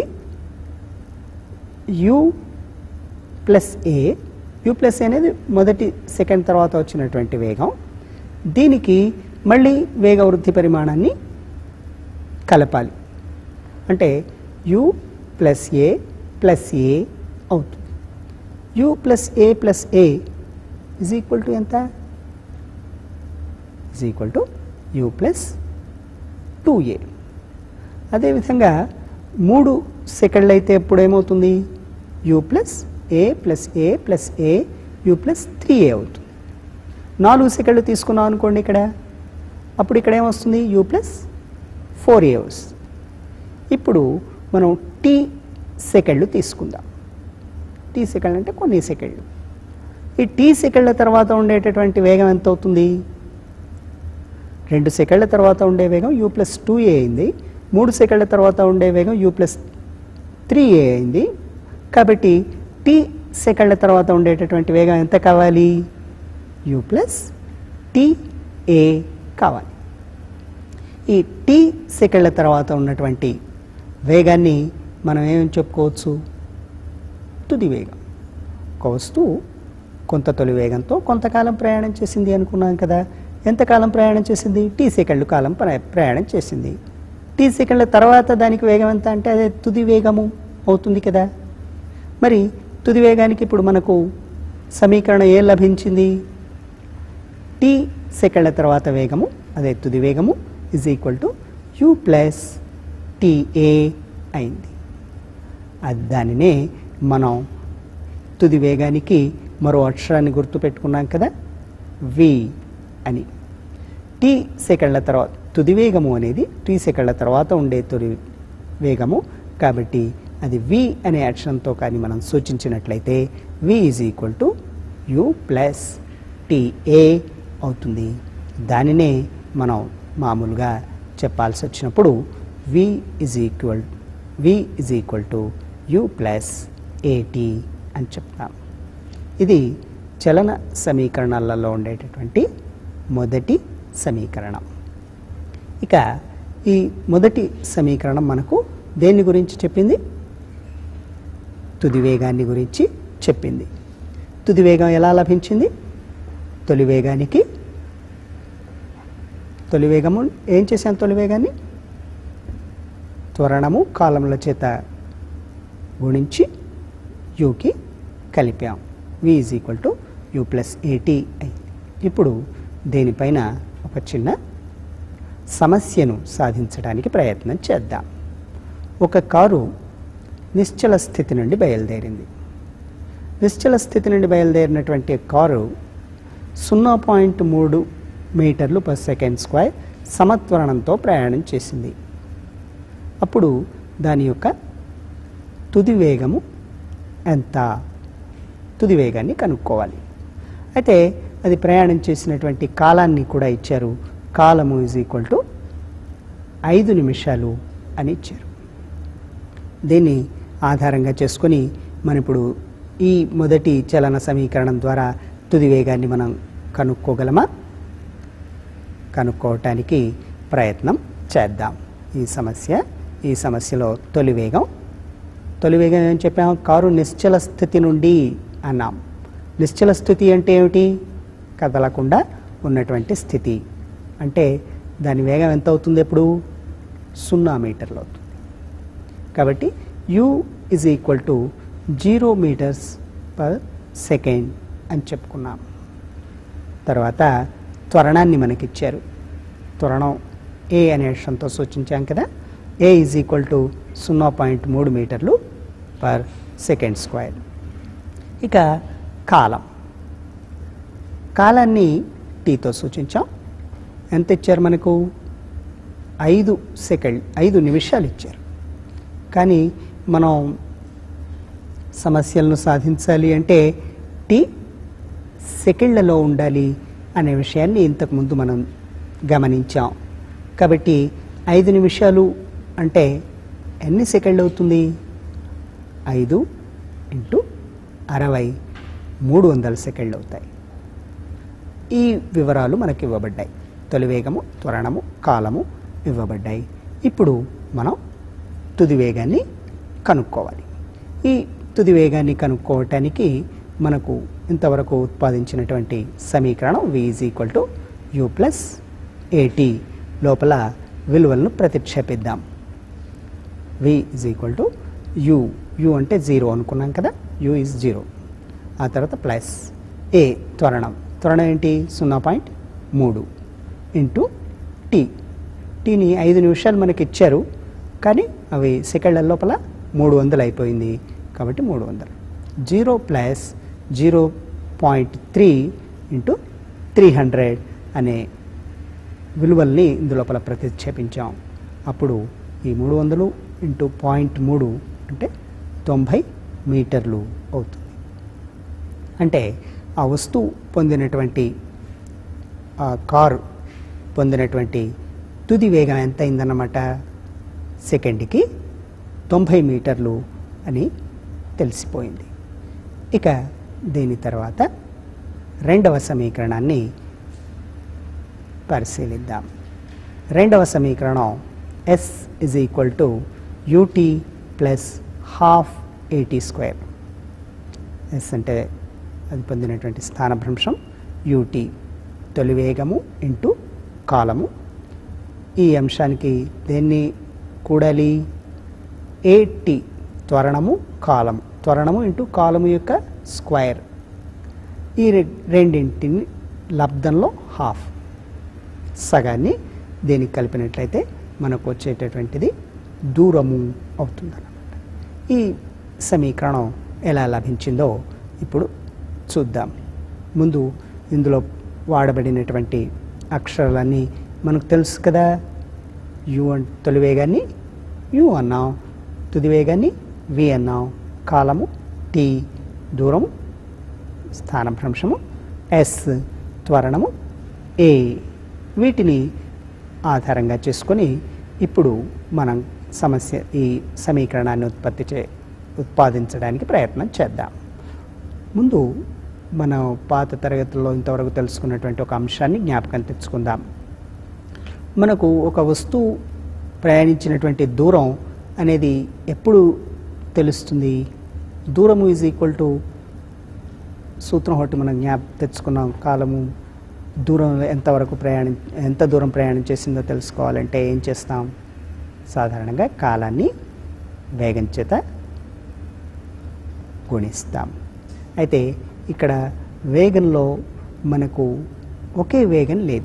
U plus A U plus A అనేది మొదటి సెకండ్ తర్వాత వచ్చినటువంటి వేగం దీనికి మళ్ళీ వేగ వృద్ధి పరిమాణాన్ని కలపాలి అంటే U plus A plus A అవుతుంది U plus A plus A is equal to ఎంత is equal to U plus two A అదేవిధంగా మూడు సెకండ్లు అయితే ఎప్పుడు ఏమవుతుంది U plus A plus A plus A U plus three A అవుతుంది నాలుగు సెకండ్లు తీసుకున్నాం అనుకోండి ఇక్కడ అప్పుడు ఇక్కడ ఏమొస్తుంది యూ ప్లస్ ఫోర్ ఏ వస్తుంది ఇప్పుడు మనం టీ సెకండ్లు తీసుకుందాం టీ సెకండ్ అంటే కొన్ని సెకండ్లు ఈ టీ సెకండ్ల తర్వాత ఉండేటటువంటి వేగం ఎంత అవుతుంది రెండు సెకండ్ల తర్వాత ఉండే వేగం యూ ప్లస్ టూ ఏ అయింది మూడు సెకండ్ల తర్వాత ఉండే వేగం యూ ప్లస్ త్రీ ఏ అయింది కాబట్టి టీ సెకండ్ల తర్వాత ఉండేటటువంటి వేగం ఎంత కావాలి యూ ప్లస్ టీ ఏ కావాలి ఈ టీ సెకండ్ల తర్వాత ఉన్నటువంటి వేగాన్ని మనం ఏం చెప్పుకోవచ్చు తుది వేగం ఒక వస్తువు కొంత తొలి వేగంతో కొంతకాలం ప్రయాణం చేసింది అనుకున్నాం కదా ఎంతకాలం ప్రయాణం చేసింది టీ సెకండ్లు కాలం ప్ర- ప్రయాణం చేసింది టీ సెకండ్ల తర్వాత దానికి వేగం ఎంత అంటే అదే తుది వేగము అవుతుంది కదా మరి తుది వేగానికి ఇప్పుడు మనకు సమీకరణం ఏం లభించింది టీ సెకండ్ల తర్వాత వేగము అదే తుది వేగము is equal to U plus TA అయింది అది దానినే మనం తుది వేగానికి మరో అక్షరాన్ని గుర్తుపెట్టుకున్నాం కదా వి అని టీ సెకండ్ల తర్వాత తుది వేగము అనేది టీ సెకండ్ల తర్వాత ఉండే తొలి వేగము కాబట్టి అది వి అనే అక్షరంతో కానీ మనం సూచించినట్లయితే V is equal to U plus TA అవుతుంది దానినే మనం మామూలుగా చెప్పాల్సి వచ్చినప్పుడు V is equal V is equal to U plus AT అని చెప్తాం ఇది చలన సమీకరణాలలో ఉండేటటువంటి మొదటి సమీకరణం ఇక ఈ మొదటి సమీకరణం మనకు దేని గురించి చెప్పింది తుది వేగాన్ని గురించి చెప్పింది తుది వేగం ఎలా లభించింది తొలి వేగానికి తొలి వేగము ఏం చేశాను తొలి వేగాన్ని త్వరణము కాలముల చేత గుణించి యూకి కలిపాం V is equal to U plus AT అయింది ఇప్పుడు దీనిపైన ఒక చిన్న సమస్యను సాధించడానికి ప్రయత్నం చేద్దాం ఒక కారు నిశ్చల స్థితి నుండి బయలుదేరింది నిశ్చల స్థితి నుండి బయలుదేరినటువంటి కారు సున్నా పాయింట్ మూడు మీటర్లు పర్ సెకండ్ స్క్వేర్ సమత్వరణంతో ప్రయాణం చేసింది అప్పుడు దాని యొక్క తుది వేగము ఎంత తుది వేగాన్ని కనుక్కోవాలి అయితే అది ప్రయాణం చేసినటువంటి కాలాన్ని కూడా ఇచ్చారు కాలము ఈజ్ ఈక్వల్ టు ఐదు నిమిషాలు అని ఇచ్చారు దీన్ని ఆధారంగా చేసుకొని మనం ఇప్పుడు ఈ మొదటి చలన సమీకరణం ద్వారా తుది వేగాన్ని మనం కనుక్కోగలమా కనుక్కోవటానికి ప్రయత్నం చేద్దాం ఈ సమస్య ఈ సమస్యలో తొలి వేగం తొలి వేగం ఏం చెప్పాము కారు నిశ్చల స్థితి నుండి అన్నాం నిశ్చల స్థితి అంటే ఏమిటి కదలకుండా ఉన్నటువంటి స్థితి అంటే దాని వేగం ఎంత అవుతుంది ఎప్పుడు సున్నా మీటర్లు అవుతుంది కాబట్టి U is equal to zero metres per second అని చెప్పుకున్నాం తర్వాత త్వరణాన్ని మనకిచ్చారు త్వరణం ఏ అనే అక్షరంతో సూచించాం కదా ఏ ఈజ్ ఈక్వల్ టు సున్నా పాయింట్ మూడు మీటర్లు పర్ సెకండ్ స్క్వేర్ ఇక కాలం కాలాన్ని టీతో సూచించాం ఎంత ఇచ్చారు మనకు ఐదు సెకండ్ ఐదు నిమిషాలు ఇచ్చారు కానీ మనం సమస్యలను సాధించాలి అంటే టీ సెకండ్లలో ఉండాలి అనే విషయాన్ని ఇంతకుముందు మనం గమనించాం కాబట్టి ఐదు నిమిషాలు అంటే ఎన్ని సెకండ్లు అవుతుంది ఐదు ఇంటూ అరవై మూడు వందల సెకండ్లు అవుతాయి ఈ వివరాలు మనకి ఇవ్వబడ్డాయి తొలి వేగము త్వరణము కాలము ఇవ్వబడ్డాయి ఇప్పుడు మనం తుది వేగాన్ని కనుక్కోవాలి ఈ తుది వేగాన్ని కనుక్కోవటానికి మనకు ఇంతవరకు ఉత్పాదించినటువంటి సమీకరణం V is equal to U plus AT లోపల విలువలను ప్రతిక్షేపిద్దాం V is equal to U U అంటే జీరో అనుకున్నాం కదా యూ ఈజ్ జీరో ఆ తర్వాత ప్లస్ ఏ త్వరణం త్వరణం ఏంటి సున్నా పాయింట్ మూడు ఇంటూ టీ టీని ఐదు నిమిషాలు మనకి ఇచ్చారు కానీ అవి సెకండ్ల లోపల మూడు వందలు అయిపోయింది కాబట్టి మూడు వందలు zero plus zero point three into three hundred అనే విలువల్ని ఇందులోపల ప్రతిక్షేపించాం అప్పుడు ఈ మూడు వందలు ఇంటూ పాయింట్ మూడు అంటే తొంభై మీటర్లు అవుతుంది అంటే ఆ వస్తువు పొందినటువంటి ఆ కారు పొందినటువంటి తుది వేగం ఎంత అయిందన్నమాట సెకండ్కి తొంభై మీటర్లు అని తెలిసిపోయింది ఇక దీని తర్వాత రెండవ సమీకరణాన్ని పరిశీలిద్దాం రెండవ సమీకరణం S is equal to UT plus half AT square S అంటే అది పొందినటువంటి స్థానభ్రంశం యూటీ తొలి వేగము ఇంటూ కాలము ఈ అంశానికి దేన్ని కూడాలి ఏటీ త్వరణము కాలము త్వరణము ఇంటూ కాలము యొక్క స్క్వేర్ ఈ రె- రెండింటిని లబ్దంలో హాఫ్ సగాన్ని దీనికి కలిపినట్లయితే మనకు వచ్చేటటువంటిది దూరము అవుతుందన్నమాట ఈ సమీకరణం ఎలా లభించిందో ఇప్పుడు చూద్దాం ముందు ఇందులో వాడబడినటువంటి అక్షరాలన్నీ మనకు తెలుసు కదా యు అన్ తొలి వేగాన్ని యు అన్నాం తుది వేగాన్ని వి అన్నాం కాలము టీ దూరము స్థానభ్రంశము ఎస్ త్వరణము ఏ వీటిని ఆధారంగా చేసుకొని ఇప్పుడు మనం సమస్య ఈ సమీకరణాన్ని ఉత్పత్తి చే ఉత్పాదించడానికి ప్రయత్నం చేద్దాం ముందు మన పాత తరగతుల్లో ఇంతవరకు తెలుసుకున్నటువంటి ఒక అంశాన్ని జ్ఞాపకం తెచ్చుకుందాం మనకు ఒక వస్తువు ప్రయాణించినటువంటి దూరం అనేది ఎప్పుడు తెలుస్తుంది దూరము ఈజ్ ఈక్వల్ టు సూత్రం ఒకటి మనం జ్ఞాప తెచ్చుకున్నాం కాలము దూరం ఎంతవరకు ప్రయాణం ఎంత దూరం ప్రయాణం చేసిందో తెలుసుకోవాలంటే ఏం చేస్తాం సాధారణంగా కాలాన్ని వేగం చేత గుణిస్తాం అయితే ఇక్కడ వేగంలో మనకు ఒకే వేగం లేదు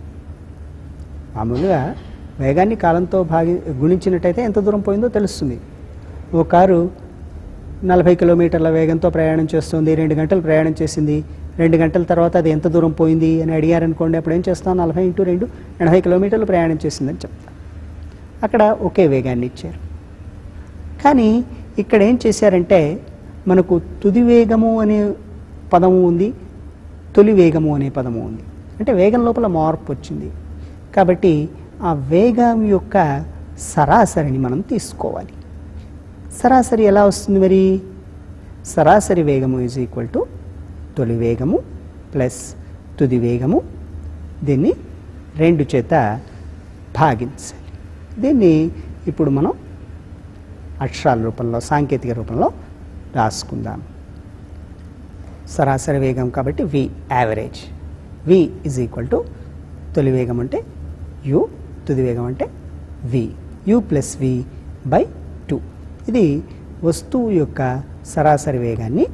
మామూలుగా వేగాన్ని కాలంతో భాగి గుణించినట్టయితే ఎంత దూరం పోయిందో తెలుస్తుంది ఓ కారు నలభై కిలోమీటర్ల వేగంతో ప్రయాణం చేస్తుంది రెండు గంటలు ప్రయాణం చేసింది రెండు గంటల తర్వాత అది ఎంత దూరం పోయింది అని అడిగారనుకోండి అప్పుడు ఏం చేస్తాం నలభై ఇంటూ రెండు ఎనభై కిలోమీటర్లు ప్రయాణం చేసిందని చెప్తాం అక్కడ ఒకే వేగాన్ని ఇచ్చారు కానీ ఇక్కడ ఏం చేశారంటే మనకు తుది వేగము అనే పదము ఉంది తొలి వేగము అనే పదము ఉంది అంటే వేగం లోపల మార్పు వచ్చింది కాబట్టి ఆ వేగం యొక్క సరాసరిని మనం తీసుకోవాలి సరాసరి ఎలా వస్తుంది మరి సరాసరి వేగము ఈజ్ ఈక్వల్ టు తొలి వేగము ప్లస్ తుది వేగము దీన్ని రెండు చేత భాగించాలి దీన్ని ఇప్పుడు మనం అక్షరాల రూపంలో సాంకేతిక రూపంలో రాసుకుందాం సరాసరి వేగం కాబట్టి V average V is equal to తొలి వేగం అంటే యు తుది వేగం అంటే V U plus V by two ఇది వస్తువు యొక్క సరాసరి వేగాన్ని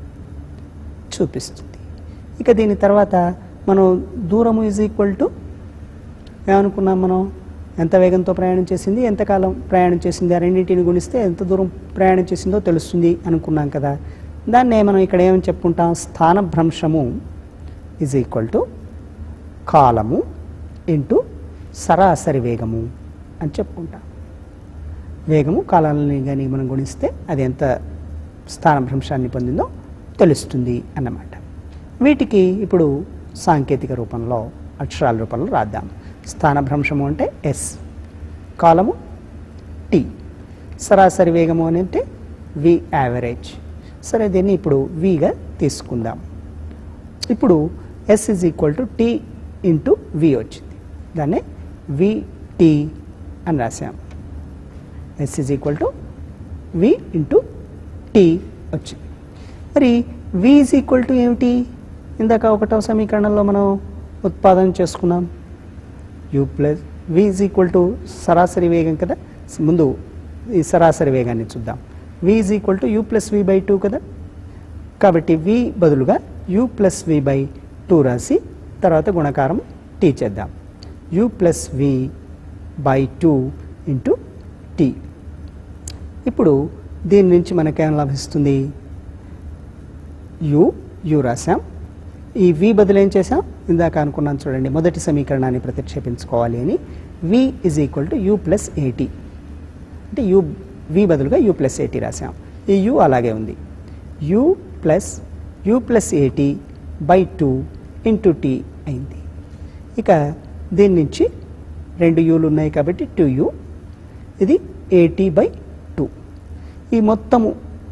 చూపిస్తుంది ఇక దీని తర్వాత మనం దూరము ఈజ్ ఈక్వల్ టు ఏమనుకున్నాం మనం ఎంత వేగంతో ప్రయాణం చేసింది ఎంతకాలం ప్రయాణం చేసింది ఆ రెండింటిని గుణిస్తే ఎంత దూరం ప్రయాణం చేసిందో తెలుస్తుంది అనుకున్నాం కదా దాన్నే మనం ఇక్కడ ఏమని చెప్పుకుంటాం స్థానభ్రంశము ఈజ్ ఈక్వల్ టు కాలము ఇంటూ సరాసరి వేగము అని చెప్పుకుంటాం వేగము కాలాలని కానీ మనం గుణిస్తే అది ఎంత స్థానభ్రంశాన్ని పొందిందో తెలుస్తుంది అన్నమాట వీటికి ఇప్పుడు సాంకేతిక రూపంలో అక్షరాల రూపంలో రాద్దాం స్థానభ్రంశము అంటే ఎస్ కాలము టీ సరాసరి వేగము అని అంటే వి యావరేజ్ సరే దీన్ని ఇప్పుడు విగా తీసుకుందాం ఇప్పుడు S is equal to T into V వచ్చింది దాన్ని విటి అని రాసాం S is equal to V into T వచ్చింది మరి వి ఈజ్ ఈక్వల్ టు ఏమిటి ఇందాక ఒకటో సమీకరణంలో మనం ఉత్పాదన చేసుకున్నాం U plus V is equal to సరాసరి వేగం కదా ముందు ఈ సరాసరి వేగాన్ని చూద్దాం V is equal to U plus V by two కదా కాబట్టి వి బదులుగా U plus V by two రాసి తర్వాత గుణకారం టీ చేద్దాం U plus V by two into T ఇప్పుడు దీని నుంచి మనకేం లభిస్తుంది యు యు రాసాం ఈ వి బదులు ఏం చేసాం ఇందాక అనుకున్నాను చూడండి మొదటి సమీకరణాన్ని ప్రతిక్షేపించుకోవాలి అని V is equal to U plus AT అంటే యూ వి బదులుగా యూ ప్లస్ ఏటీ రాసాం ఈ యూ అలాగే ఉంది U plus U plus AT by two into T అయింది ఇక దీని నుంచి రెండు యూలు ఉన్నాయి కాబట్టి టూ యూ ఇది ఏటీ బై టూ ఈ మొత్తము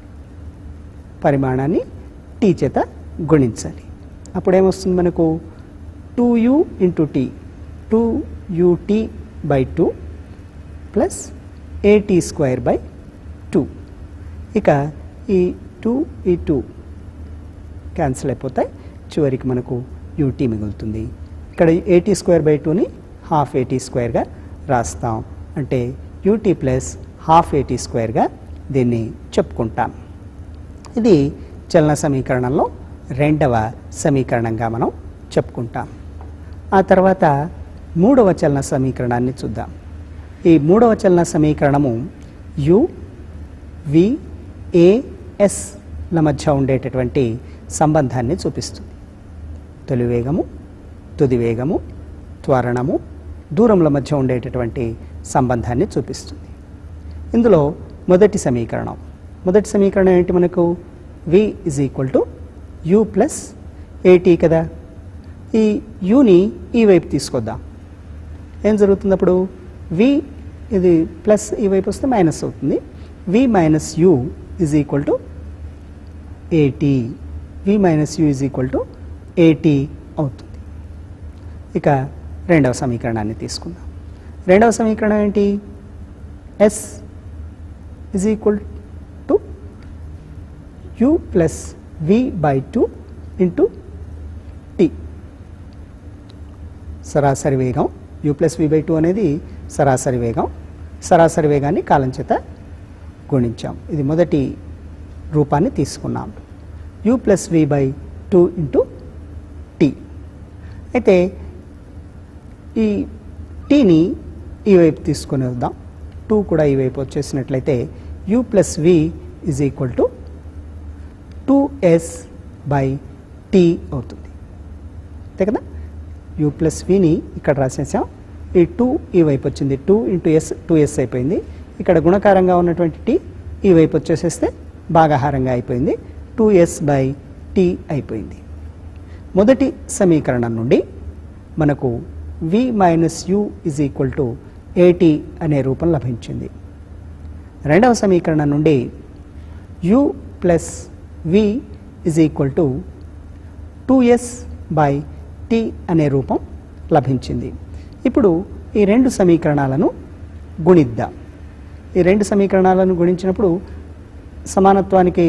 పరిమాణాన్ని టీ చేత గుణించాలి అప్పుడేమొస్తుంది మనకు two U into T two UT by two plus AT square by two ఇక ఈ టూ ఈ టూ క్యాన్సిల్ అయిపోతాయి చివరికి మనకు యూటీ మిగులుతుంది ఇక్కడ ఏటీ స్క్వేర్ బై టూని హాఫ్ ఏటీ స్క్వేర్గా రాస్తాం అంటే యూటీ ప్లస్ హాఫ్ ఏటీ స్క్వేర్గా దీన్ని చెప్పుకుంటాం ఇది చలన సమీకరణంలో రెండవ సమీకరణంగా మనం చెప్పుకుంటాం ఆ తర్వాత మూడవ చలన సమీకరణాన్ని చూద్దాం ఈ మూడవ చలన సమీకరణము యు వి ఏ ఎస్ల మధ్య ఉండేటటువంటి సంబంధాన్ని చూపిస్తుంది తొలి వేగము తుది వేగము త్వరణము దూరముల మధ్య ఉండేటటువంటి సంబంధాన్ని చూపిస్తుంది ఇందులో మొదటి సమీకరణం మొదటి సమీకరణం ఏంటి మనకు V is equal to U plus AT కదా ఈ యూని ఈ వైపు తీసుకొద్దాం ఏం జరుగుతుంది అప్పుడు వి ఇది ప్లస్ ఈ వైపు వస్తే మైనస్ అవుతుంది V minus U is equal to AT V minus U is equal to AT అవుతుంది ఇక రెండవ సమీకరణాన్ని తీసుకుందాం రెండవ సమీకరణం ఏంటి S is equal to U plus V by two into T సరాసరి వేగం U plus V by two అనేది సరాసరి వేగం సరాసరి వేగాన్ని కాలం చేత గుణించాం ఇది మొదటి రూపాన్ని తీసుకున్నాం U plus V by two into T అయితే ఈ టీని ఈ వైపు తీసుకొని వద్దాం టూ కూడా ఈ వైపు వచ్చేసినట్లయితే U plus we is equal to two yes by T అవుతుంది అంతే కదా యూ ప్లస్ విని ఇక్కడ రాసేసాం ఈ టూ ఈ వైపు వచ్చింది two into s two s అయిపోయింది ఇక్కడ గుణకారంగా ఉన్నటువంటి టీ ఈ వైపు వచ్చేసేస్తే భాగాహారంగా అయిపోయింది టూ ఎస్ బై టీ అయిపోయింది మొదటి సమీకరణం నుండి మనకు v minus u is equal to a t అనే రూపం లభించింది రెండవ సమీకరణం నుండి u plus we is equal to two yes by tea అనే రూపం లభించింది ఇప్పుడు ఈ రెండు సమీకరణాలను గుణిద్దాం ఈ రెండు సమీకరణాలను గుణించినప్పుడు సమానత్వానికి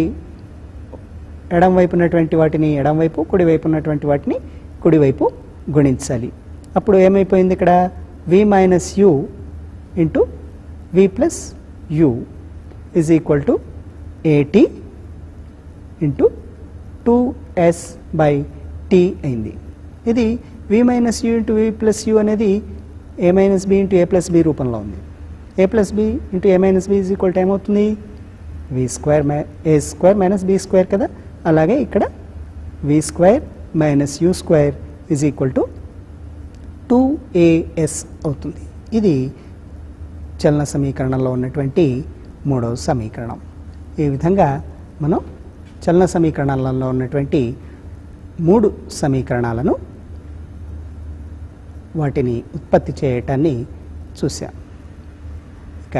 ఎడం వైపు ఉన్నటువంటి వాటిని ఎడం వైపు కుడి వైపు ఉన్నటువంటి వాటిని కుడివైపు గుణించాలి అప్పుడు ఏమైపోయింది ఇక్కడ v minus u into v plus u is equal to a t into two yes by t అయింది ఇది v minus u into v plus u అనేది a minus b into a plus b రూపంలో ఉంది a plus b into a minus b is equal to ఏమవుతుంది v square my a square minus b square కదా అలాగే ఇక్కడ v square minus u square is equal to two as అవుతుంది ఇది చలన సమీకరణంలో ఉన్నటువంటి మూడవ సమీకరణం ఈ విధంగా మనం చలన సమీకరణాలలో ఉన్నటువంటి మూడు సమీకరణాలను వాటిని ఉత్పత్తి చేయటాన్ని చూసాం ఇక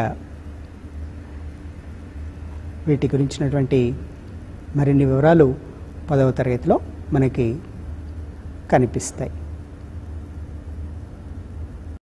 వీటి గురించినటువంటి మరిన్ని వివరాలు పదవ తరగతిలో మనకి కనిపిస్తాయి